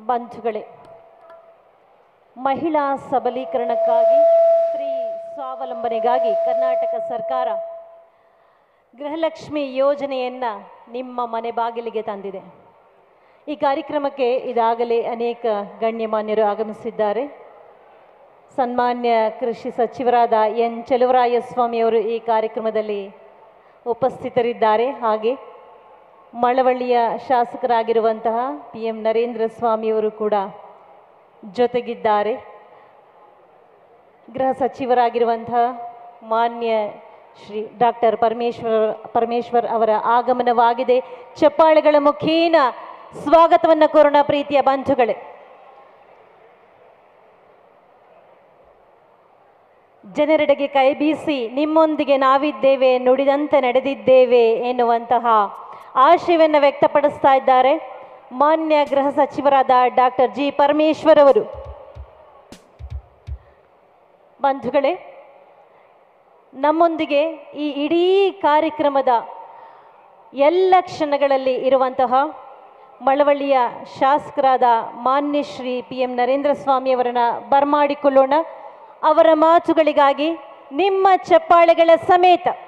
ಬಂಧುಗಳೇ ಮಹಿಳಾ ಸಬಲೀಕರಣಕ್ಕಾಗಿ ಸ್ತ್ರೀ ಸ್ವಾವಲಂಬನೆಗಾಗಿ ಕರ್ನಾಟಕ ಸರ್ಕಾರ ಗೃಹಲಕ್ಷ್ಮಿ ಯೋಜನೆಯನ್ನು ನಿಮ್ಮ ಮನೆ ಬಾಗಿಲಿಗೆ ತಂದಿದೆ ಈ ಕಾರ್ಯಕ್ರಮಕ್ಕೆ ಇದಾಗಲೇ ಅನೇಕ ಗಣ್ಯಮಾನ್ಯರು ಆಗಮಿಸಿದ್ದಾರೆ ಸನ್ಮಾನ್ಯ ಕೃಷಿ ಸಚಿವರಾದ ಎನ್ ಚಲುವರಾಯಸ್ವಾಮಿಯವರು ಈ ಕಾರ್ಯಕ್ರಮದಲ್ಲಿ ಉಪಸ್ಥಿತರಿದ್ದಾರೆ ಹಾಗೆ ಮಳವಳ್ಳಿಯ ಶಾಸಕರಾಗಿರುವಂತಹ ಪಿ ಎಂ ನರೇಂದ್ರ ಸ್ವಾಮಿಯವರು ಕೂಡ ಜೊತೆಗಿದ್ದಾರೆ ಗೃಹ ಸಚಿವರಾಗಿರುವಂತಹ ಮಾನ್ಯ ಶ್ರೀ ಡಾಕ್ಟರ್ ಪರಮೇಶ್ವರ್ ಪರಮೇಶ್ವರ್ ಅವರ ಆಗಮನವಾಗಿದೆ ಚಪ್ಪಾಳೆಗಳ ಮುಖೇನ ಸ್ವಾಗತವನ್ನು ಕೋರೋಣ ಪ್ರೀತಿಯ ಬಂಧುಗಳೇ ಜನರೆಡೆಗೆ ಕೈ ಬೀಸಿ ನಿಮ್ಮೊಂದಿಗೆ ನಾವಿದ್ದೇವೆ ನುಡಿದಂತೆ ನಡೆದಿದ್ದೇವೆ ಎನ್ನುವಂತಹ ಆಶಯವನ್ನು ವ್ಯಕ್ತಪಡಿಸ್ತಾ ಇದ್ದಾರೆ ಮಾನ್ಯ ಗೃಹ ಸಚಿವರಾದ ಡಾಕ್ಟರ್ ಜಿ ಪರಮೇಶ್ವರ್ ಅವರು ಬಂಧುಗಳೇ ನಮ್ಮೊಂದಿಗೆ ಈ ಇಡೀ ಕಾರ್ಯಕ್ರಮದ ಎಲ್ಲ ಕ್ಷಣಗಳಲ್ಲಿ ಇರುವಂತಹ ಮಳವಳ್ಳಿಯ ಶಾಸಕರಾದ ಮಾನ್ಯ ಶ್ರೀ ಪಿ ಎಂ ನರೇಂದ್ರ ಸ್ವಾಮಿಯವರನ್ನ ಬರಮಾಡಿಕೊಳ್ಳೋಣ ಅವರ ಮಾತುಗಳಿಗಾಗಿ ನಿಮ್ಮ ಚಪ್ಪಾಳೆಗಳ ಸಮೇತ